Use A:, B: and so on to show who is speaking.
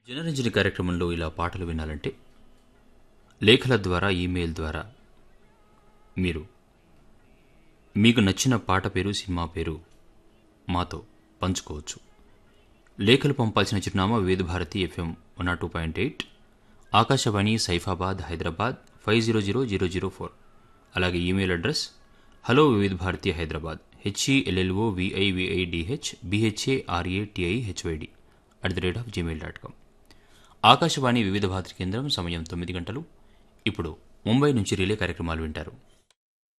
A: జనరంజని కార్యక్రమంలో ఇలా పాటలు వినాలంటే లేఖల ద్వారా ఈమెయిల్ ద్వారా మీరు మీకు నచ్చిన పాట పేరు సినిమా పేరు మాతో పంచుకోవచ్చు లేఖలు పంపాల్సిన చిరునామా Vividh Bharati FM one two point eight Akashvani Saifabad Hyderabad five zero zero zero zero four అలాగే email address hello Vividh Bharati Hyderabad H E L L O V I V I D H B H A R A T I H Y D at the rate of Gmail dot com Akashvani Vividh Bharati కేంద్రం సమయం తొమ్మిది గంటలు ఇప్పుడు ముంబై నుంచి రిలే కార్యక్రమాలు వింటారు